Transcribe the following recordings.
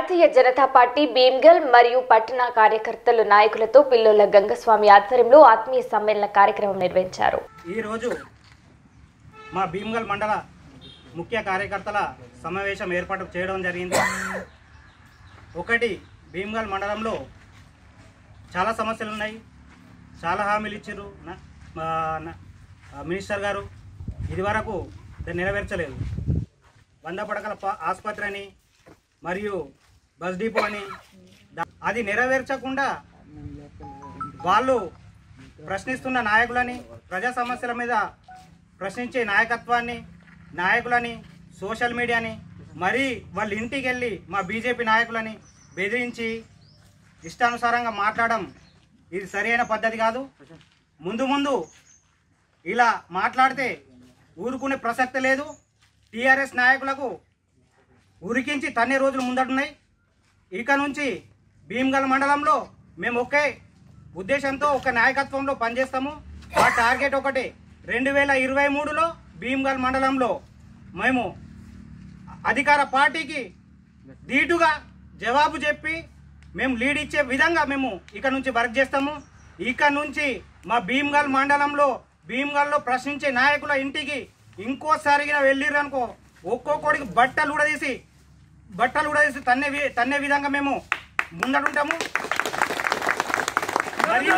భారతీయ Janata party Bheemgal మరియు పట్టణ కార్యకర్తలు నాయకులతో పిల్లోల గంగస్వామి ఆధ్వర్యంలో ఆత్మీయ సమ్మేళన కార్యక్రమం నిర్వహించారు ఈరోజు మా భీమ్గల్ మండల ముఖ్య కార్యకర్తల సమావేశం ఏర్పాటు చేయడం జరిగింది ఒకటి భీమ్గల్ మండలంలో చాలా సమస్యలు ఉన్నాయి చాలా హామీలు ఇచ్చారు నా- మా నా- ఆ మినిస్టర్ గారు ఇదివరకు దాన్ని నెరవేర్చలేదు వంద పడకల ప- ఆసుపత్రి అని మరియు బస్ డిపో అని దా- అది నెరవేర్చకుండా వాళ్ళు ప్రశ్నిస్తున్న నాయకులని ప్రజా సమస్యల మీద ప్రశ్నించే నాయకత్వాన్ని నాయకులని సోషల్ మీడియాని మరీ వాళ్ళ ఇంటికి వెళ్ళి మా బీజేపీ నాయకులని బెదిరించి ఇష్టానుసారంగా మాట్లాడడం ఇది సరైన పద్ధతి కాదు ముందు ముందు ఇలా మాట్లాడితే ఊరుకునే ప్రసక్తి లేదు టీఆర్ఎస్ నాయకులకు ఉరికించి తన్నే రోజులు ముందడున్నాయి ఇక నుంచి భీమ్గల్ మండలంలో మేము ఒకే ఉద్దేశంతో ఒక నాయకత్వంలో పనిచేస్తాము మా టార్గెట్ ఒకటి రెండు వేల ఇరవై మూడులో భీమ్గల్ మండలంలో మేము అధికార పార్టీకి ధీటుగా జవాబు చెప్పి మేము లీడ్ ఇచ్చే విధంగా మేము ఇక నుంచి వర్క్ చేస్తాము ఇక నుంచి మా భీమ్గల్ మండలంలో భీమ్గల్లో ప్రశ్నించే నాయకుల ఇంటికి ఇంకోసారిగా వెళ్ళిరనుకో ఒక్కొక్కడికి బట్టలు ఉడదీసి బట్టలు ఉడదీసి తన్నే వి- తన్నే విధంగా మేము ముందడుంటాము మరియు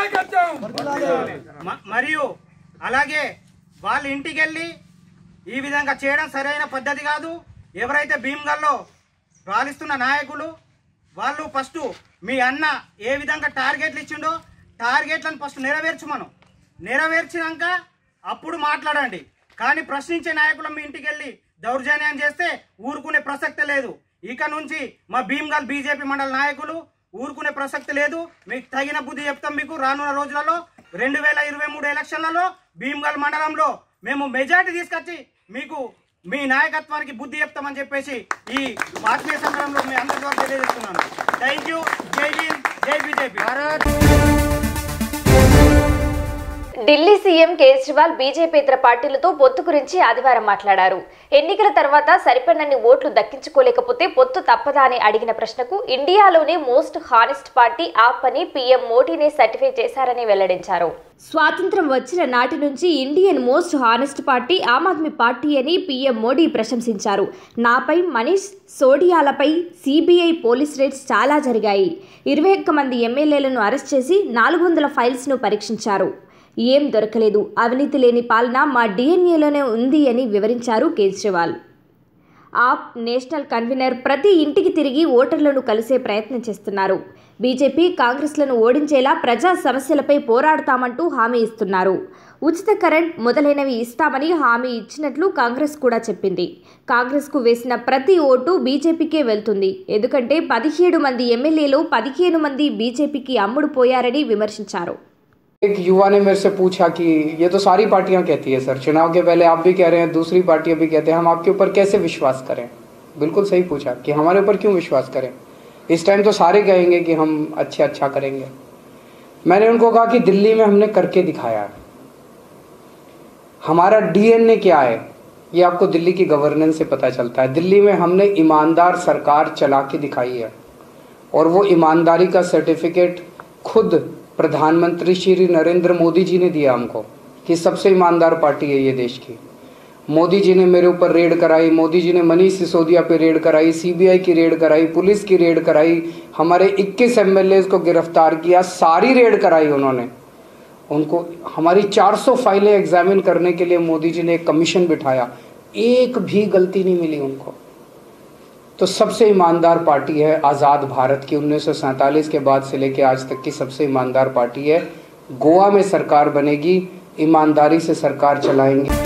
మ- మరియు అలాగే వాళ్ళ ఇంటికి వెళ్ళి ఈ విధంగా చేయడం సరైన పద్ధతి కాదు ఎవరైతే భీమ్గల్లో రాలిస్తున్న నాయకులు వాళ్ళు ఫస్ట్ మీ అన్న ఏ విధంగా టార్గెట్లు ఇచ్చిండో టార్గెట్లను ఫస్ట్ నెరవేర్చమను నెరవేర్చినాక అప్పుడు మాట్లాడండి కానీ ప్రశ్నించే నాయకులు మీ ఇంటికి వెళ్ళి దౌర్జన్యం చేస్తే ఊరుకునే ప్రసక్తి లేదు ఇక నుంచి మా భీమ్గల్ బీజేపీ మండల నాయకులు ఊరుకునే ప్రసక్తి లేదు మీకు తగిన బుద్ధి చెప్తాం మీకు రానున్న రోజులలో రెండు వేల ఇరవై మూడు ఎలక్షన్లలో భీమ్గల్ మండలంలో మేము మెజార్టీ తీసుకొచ్చి మీకు మీ నాయకత్వానికి బుద్ధి చెప్తామని చెప్పేసి ఈ ఆత్మీయ సంగ్రహంలో మీ అందరి ద్వారా తెలియజేస్తున్నాను థ్యాంక్ యూ జై హింద్ జై బీజేపీ ఢిల్లీ సీఎం కేజ్రీవాల్ బీజేపీతర పార్టీలతో పొత్తు గురించి ఆదివారం మాట్లాడారు ఎన్నికల తర్వాత సరిపడినన్ని ఓట్లు దక్కించుకోలేకపోతే పొత్తు తప్పదా అని అడిగిన ప్రశ్నకు ఇండియాలోనే మోస్ట్ హానెస్ట్ పార్టీ ఆప్ అని పీఎం మోడీనే సర్టిఫై చేశారని వెల్లడించారు స్వాతంత్రం వచ్చిన నాటి నుంచి Indian most honest party Aam Aadmi party అని పీఎం మోడీ ప్రశంసించారు నాపై మనీష్ సోడియాలపై సిబిఐ పోలీస్ రేట్స్ చాలా జరిగాయి ఇరవై ఒక్క మంది ఎమ్మెల్యేలను అరెస్ట్ చేసి నాలుగు వందల ఫైల్స్ను పరీక్షించారు ఏం దొరకలేదు అవినీతి లేని పాలన మా డిఎన్ఏలోనే ఉంది అని వివరించారు కేజ్రీవాల్ ఆప్ నేషనల్ కన్వీనర్ ప్రతి ఇంటికి తిరిగి ఓటర్లను కలిసే ప్రయత్నం చేస్తున్నారు బీజేపీ కాంగ్రెస్లను ఓడించేలా ప్రజా సమస్యలపై పోరాడతామంటూ హామీ ఇస్తున్నారు ఉచిత కరెంట్ మొదలైనవి ఇస్తామని హామీ ఇచ్చినట్లు కాంగ్రెస్ కూడా చెప్పింది కాంగ్రెస్కు వేసిన ప్రతి ఓటు బీజేపీకే వెళ్తుంది ఎందుకంటే పదిహేడు మంది ఎమ్మెల్యేలు పదిహేను మంది బీజేపీకి అమ్ముడు పోయారని విమర్శించారు एक युवा ने मेरे से पूछा कि ये तो सारी पार्टियां कहती है सर चुनाव के पहले आप भी कह रहे हैं दूसरी पार्टियां भी कहते हैं हम आपके ऊपर कैसे विश्वास करें बिल्कुल सही पूछा कि हमारे ऊपर क्यों विश्वास करें इस टाइम तो सारे कहेंगे कि हम अच्छे अच्छा करेंगे मैंने उनको कहा कि दिल्ली में हमने करके दिखाया है हमारा डीएनए क्या है ये आपको दिल्ली की गवर्नेंस से पता चलता है दिल्ली में हमने ईमानदार सरकार चला के दिखाई है और वो ईमानदारी का सर्टिफिकेट खुद प्रधानमंत्री श्री नरेंद्र मोदी जी ने दिया हमको कि सबसे ईमानदार पार्टी है ये देश की मोदी जी ने मेरे ऊपर रेड कराई मोदी जी ने मनीष सिसोदिया पे रेड कराई सीबीआई की रेड कराई पुलिस की रेड कराई हमारे 21 एमएलए को गिरफ्तार किया सारी रेड कराई उन्होंने उनको हमारी 400 फाइलें एग्जामिन करने के लिए मोदी जी ने एक कमीशन बिठाया एक भी गलती नहीं मिली उनको तो सबसे ईमानदार पार्टी है आज़ाद भारत की उन्नीस के बाद से लेके आज तक की सबसे ईमानदार पार्टी है गोवा में सरकार बनेगी ईमानदारी से सरकार चलाएंगे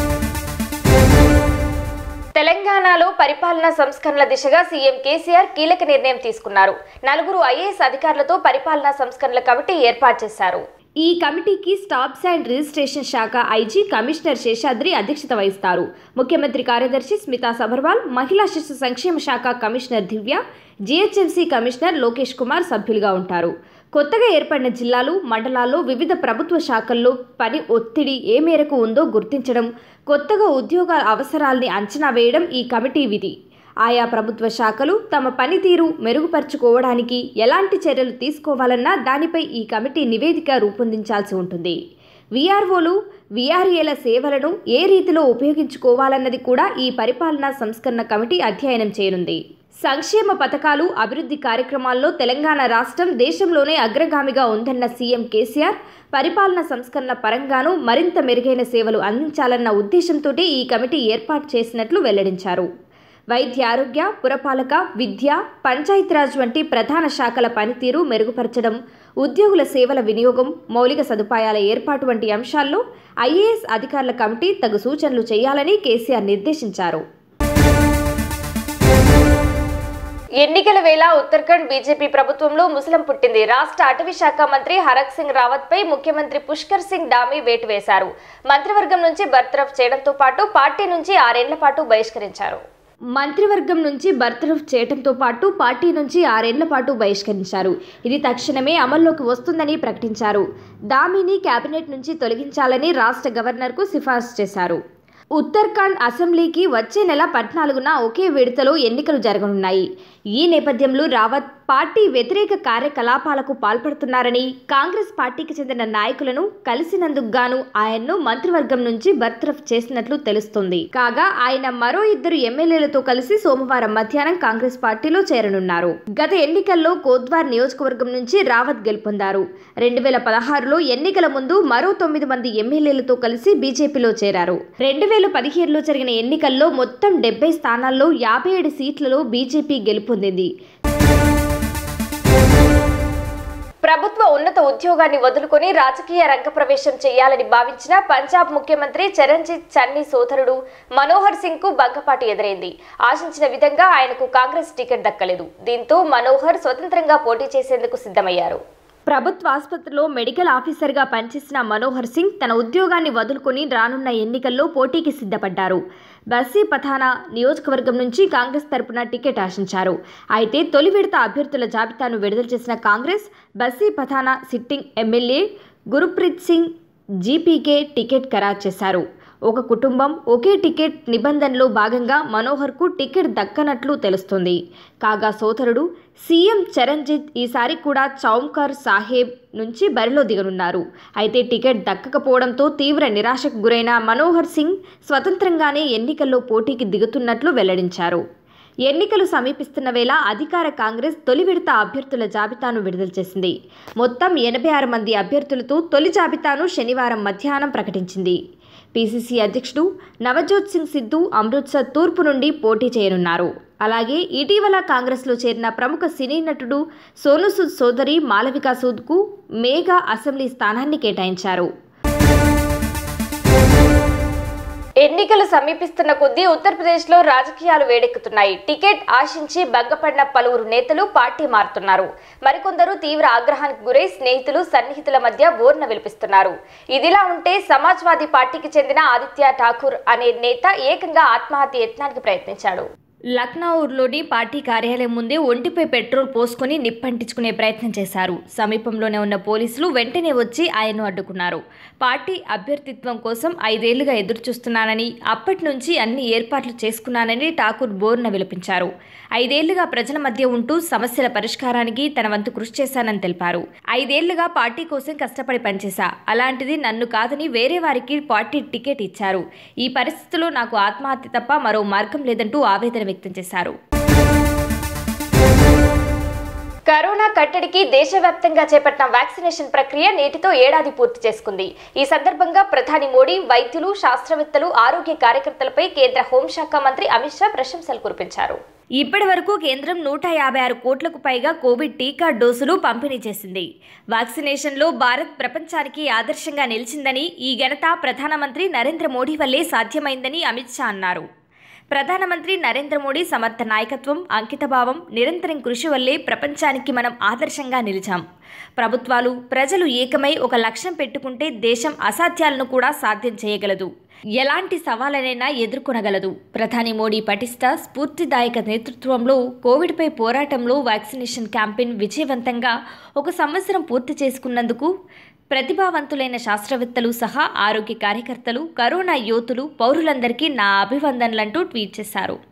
తెలంగాణలో పరిపాలనా సంస్కరణల దిశగా సీఎం కేసీఆర్ కీలక నిర్ణయం తీసుకున్నారు నలుగురు ఐఏఎస్ అధికారులతో పరిపాలనా సంస్కరణల కమిటీ ఏర్పాటు చేశారు ఈ కమిటీకి స్టాప్స్ అండ్ రిజిస్ట్రేషన్ శాఖ ఐజీ కమిషనర్ శేషాద్రి అధ్యక్షత వహిస్తారు ముఖ్యమంత్రి కార్యదర్శి స్మితా సబర్వాల్ మహిళా శిశు సంక్షేమ శాఖ commissioner Divya GHMC commissioner Lokesh Kumar సభ్యులుగా ఉంటారు కొత్తగా ఏర్పడిన జిల్లాలు మండలాల్లో వివిధ ప్రభుత్వ శాఖల్లో పని ఒత్తిడి ఏ మేరకు ఉందో గుర్తించడం కొత్తగా ఉద్యోగాల అవసరాల్ని అంచనా వేయడం ఈ కమిటీ విధి ఆయా ప్రభుత్వ శాఖలు తమ పనితీరు మెరుగుపరుచుకోవడానికి ఎలాంటి చర్యలు తీసుకోవాలన్నా దానిపై ఈ కమిటీ నివేదిక రూపొందించాల్సి ఉంటుంది వీఆర్ఓలు వీఆర్ఏల సేవలను ఏ రీతిలో ఉపయోగించుకోవాలన్నది కూడా ఈ పరిపాలనా సంస్కరణ కమిటీ అధ్యయనం చేయనుంది సంక్షేమ పథకాలు అభివృద్ధి కార్యక్రమాల్లో తెలంగాణ రాష్ట్రం దేశంలోనే అగ్రగామిగా ఉందన్న సీఎం కేసీఆర్ పరిపాలన సంస్కరణ పరంగానూ మరింత మెరుగైన సేవలు అందించాలన్న ఉద్దేశంతో ఈ కమిటీ ఏర్పాటు చేసినట్లు వెల్లడించారు వైద్య ఆరోగ్య పురపాలక విద్య పంచాయతీరాజ్ వంటి ప్రధాన శాఖల పనితీరు మెరుగుపరచడం ఉద్యోగుల సేవల వినియోగం మౌలిక సదుపాయాల ఏర్పాటు వంటి అంశాల్లో ఐఏఎస్ అధికారుల కమిటీ తగు సూచనలు చేయాలని కేసీఆర్ నిర్దేశించారు ఎన్నికల వేళ ఉత్తరాఖండ్ బీజేపీ ప్రభుత్వంలో ముసలం పుట్టింది రాష్ట్ర అటవీ శాఖ మంత్రి హరక్ సింగ్ రావత్ పై ముఖ్యమంత్రి పుష్కర్ సింగ్ డామీ వేటు వేశారు మంత్రివర్గం నుంచి బర్తరఫ్ చేయడంతో పాటు పార్టీ నుంచి ఆరేళ్ల పాటు బహిష్కరించారు మంత్రివర్గం నుంచి బర్తరఫ్ చేయడంతో పాటు పార్టీ నుంచి ఆరేళ్ల పాటు బహిష్కరించారు ఇది తక్షణమే అమల్లోకి వస్తుందని ప్రకటించారు దామిని కేబినెట్ నుంచి తొలగించాలని రాష్ట్ర గవర్నర్కు సిఫార్సు చేశారు ఉత్తరాఖండ్ అసెంబ్లీకి వచ్చే నెల పద్నాలుగున ఒకే విడతలో ఎన్నికలు జరగనున్నాయి ఈ నేపథ్యంలో రావత్ పార్టీ వ్యతిరేక కార్యకలాపాలకు పాల్పడుతున్నారని కాంగ్రెస్ పార్టీకి చెందిన నాయకులను కలిసినందుకు గాను ఆయన్ను మంత్రివర్గం నుంచి బర్తరఫ్ చేసినట్లు తెలుస్తోంది కాగా ఆయన మరో ఇద్దరు ఎమ్మెల్యేలతో కలిసి సోమవారం మధ్యాహ్నం కాంగ్రెస్ పార్టీలో చేరనున్నారు గత ఎన్నికల్లో కోద్వార్ నియోజకవర్గం నుంచి రావత్ గెలుపొందారు రెండు వేల పదహారులో ఎన్నికల ముందు మరో తొమ్మిది మంది ఎమ్మెల్యేలతో కలిసి బీజేపీలో చేరారు రెండు వేల పదిహేడులో జరిగిన ఎన్నికల్లో మొత్తం డెబ్బై స్థానాల్లో యాభై ఏడు సీట్లలో బీజేపీ గెలుపొందింది ప్రభుత్వ ఉన్నత ఉద్యోగాన్ని వదులుకొని రాజకీయ రంగప్రవేశం చేయాలని భావించిన పంజాబ్ ముఖ్యమంత్రి చరణ్జీత్ చన్నీ సోదరుడు మనోహర్ సింగ్ కు భంగపాటు ఎదురైంది ఆశించిన విధంగా ఆయనకు కాంగ్రెస్ టికెట్ దక్కలేదు దీంతో మనోహర్ స్వతంత్రంగా పోటీ చేసేందుకు సిద్ధమయ్యారు ప్రభుత్వ ఆసుపత్రిలో మెడికల్ ఆఫీసర్గా పనిచేసిన మనోహర్ సింగ్ తన ఉద్యోగాన్ని వదులుకొని రానున్న ఎన్నికల్లో పోటీకి సిద్ధపడ్డారు బస్సీ పథానా నియోజకవర్గం నుంచి కాంగ్రెస్ తరపున టికెట్ ఆశించారు అయితే తొలి విడత అభ్యర్థుల జాబితాను విడుదల చేసిన Congress Bassi Pathana sitting MLA Gurpreet Singh GPK ticket ఖరారు చేశారు ఒక కుటుంబం ఒకే టికెట్ నిబంధనలో భాగంగా మనోహర్కు టికెట్ దక్కనట్లు తెలుస్తుంది కాగా సోదరుడు సీఎం చరణ్జిత్ ఈసారి కూడా చౌంకర్ సాహెబ్ నుంచి బరిలో దిగనున్నారు అయితే టికెట్ దక్కకపోవడంతో తీవ్ర నిరాశకు గురైన మనోహర్ సింగ్ స్వతంత్రంగానే ఎన్నికల్లో పోటీకి దిగుతున్నట్లు వెల్లడించారు ఎన్నికలు సమీపిస్తున్న వేళ అధికార కాంగ్రెస్ తొలి విడత అభ్యర్థుల జాబితాను విడుదల చేసింది మొత్తం ఎనభై ఆరు మంది అభ్యర్థులతో తొలి జాబితాను శనివారం మధ్యాహ్నం ప్రకటించింది పీసీసీ అధ్యక్షుడు నవజోత్ సింగ్ సిద్ధు అమృత్సర్ తూర్పు నుండి పోటీ చేయనున్నారు అలాగే ఇటీవల కాంగ్రెస్లో చేరిన ప్రముఖ సినీ నటుడు సోను సూద్ సోదరి మాలవికా సూద్కు మేఘా అసెంబ్లీ స్థానాన్ని కేటాయించారు ఎన్నికలు సమీపిస్తున్న కొద్దీ ఉత్తరప్రదేశ్లో రాజకీయాలు వేడెక్కుతున్నాయి టికెట్ ఆశించి భంగపడిన పలువురు నేతలు పార్టీ మారుతున్నారు మరికొందరు తీవ్ర ఆగ్రహానికి గురై స్నేహితులు సన్నిహితుల మధ్య బోర్న విలిపిస్తున్నారు ఇదిలా ఉంటే సమాజ్వాదీ పార్టీకి చెందిన ఆదిత్య ఠాకూర్ అనే నేత ఏకంగా ఆత్మహత్య యత్నానికి ప్రయత్నించాడు లక్నౌలోని పార్టీ కార్యాలయం ముందే ఒంటిపై పెట్రోల్ పోసుకొని నిప్పంటించుకునే ప్రయత్నం చేశారు సమీపంలోనే ఉన్న పోలీసులు వెంటనే వచ్చి ఆయన్ను అడ్డుకున్నారు పార్టీ అభ్యర్థిత్వం కోసం ఐదేళ్లుగా ఎదురుచూస్తున్నానని అప్పటి నుంచి అన్ని ఏర్పాట్లు చేసుకున్నానని ఠాకూర్ బోర్న విలపించారు ఐదేళ్లుగా ప్రజల మధ్య ఉంటూ సమస్యల పరిష్కారానికి తన వంతు కృషి చేశానని తెలిపారు ఐదేళ్లుగా పార్టీ కోసం కష్టపడి పనిచేశా అలాంటిది నన్ను కాదని వేరే వారికి పార్టీ టికెట్ ఇచ్చారు ఈ పరిస్థితిలో నాకు ఆత్మహత్య తప్ప మరో మార్గం లేదంటూ ఆవేదన వ్యక్తం చేశారు కరోనా కట్టడికి దేశవ్యాప్తంగా చేపట్టిన వ్యాక్సినేషన్ ప్రక్రియ నేటితో ఏడాది పూర్తి చేసుకుంది ఈ సందర్భంగా ప్రధాని మోడీ వైద్యులు శాస్త్రవేత్తలు ఆరోగ్య కార్యకర్తలపై కేంద్ర హోంశాఖ మంత్రి అమిత్ షా ప్రశంసలు కురిపించారు ఇప్పటి వరకు కేంద్రం నూట యాభై ఆరు కోట్లకు పైగా కోవిడ్ టీకా డోసులు పంపిణీ చేసింది వ్యాక్సినేషన్లో భారత్ ప్రపంచానికి ఆదర్శంగా నిలిచిందని ఈ ఘనత ప్రధానమంత్రి నరేంద్ర మోడీ వల్లే సాధ్యమైందని అమిత్ షా అన్నారు ప్రధానమంత్రి నరేంద్ర మోడీ సమర్థ నాయకత్వం అంకితభావం నిరంతరం కృషి వల్లే ప్రపంచానికి మనం ఆదర్శంగా నిలిచాం ప్రభుత్వాలు ప్రజలు ఏకమై ఒక లక్ష్యం పెట్టుకుంటే దేశం అసాధ్యాలను కూడా సాధ్యం చేయగలదు ఎలాంటి సవాలనైనా ఎదుర్కొనగలదు ప్రధాని మోడీ పటిష్ట స్ఫూర్తిదాయక నేతృత్వంలో కోవిడ్పై పోరాటంలో వ్యాక్సినేషన్ క్యాంపెయిన్ విజయవంతంగా ఒక సంవత్సరం పూర్తి చేసుకున్నందుకు ప్రతిభావంతులైన శాస్త్రవేత్తలు సహా ఆరోగ్య కార్యకర్తలు కరోనా యోధులు పౌరులందరికీ నా అభివందనలంటూ ట్వీట్ చేశారు